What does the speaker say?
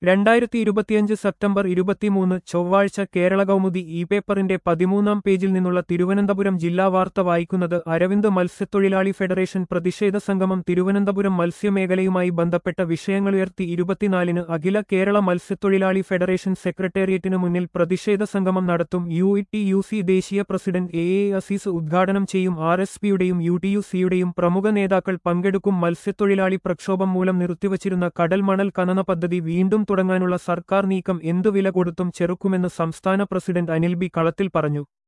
രണ്ടായിരത്തി ഇരുപത്തിയഞ്ച് സെപ്റ്റംബർ ഇരുപത്തിമൂന്ന് ചൊവ്വാഴ്ച കേരള കൗമുദി ഇ പേപ്പറിന്റെ പതിമൂന്നാം പേജിൽ നിന്നുള്ള തിരുവനന്തപുരം ജില്ലാ വാർത്ത വായിക്കുന്നത് അരവിന്ദ് മത്സ്യത്തൊഴിലാളി ഫെഡറേഷൻ പ്രതിഷേധ സംഗമം തിരുവനന്തപുരം മത്സ്യമേഖലയുമായി ബന്ധപ്പെട്ട വിഷയങ്ങളുയർത്തി ഇരുപത്തിനാലിന് അഖില കേരള മത്സ്യത്തൊഴിലാളി ഫെഡറേഷൻ സെക്രട്ടേറിയറ്റിനു മുന്നിൽ പ്രതിഷേധ സംഗമം നടത്തും U E T U C ദേശീയ പ്രസിഡന്റ് എ എ അസീസ് ഉദ്ഘാടനം ചെയ്യും ആർ എസ് പിയുടെയും യു ടി യു സിയുടെയും പ്രമുഖ നേതാക്കൾ പങ്കെടുക്കും മത്സ്യത്തൊഴിലാളി പ്രക്ഷോഭം മൂലം നിർത്തിവച്ചിരുന്ന കടൽ മണൽ ഖനന പദ്ധതി വീണ്ടും തുടങ്ങാനുള്ള സർക്കാർ നീക്കം എന്തു വില കൊടുത്തും ചെറുക്കുമെന്ന് സംസ്ഥാന പ്രസിഡന്റ് അനിൽ ബി കളത്തിൽ പറഞ്ഞു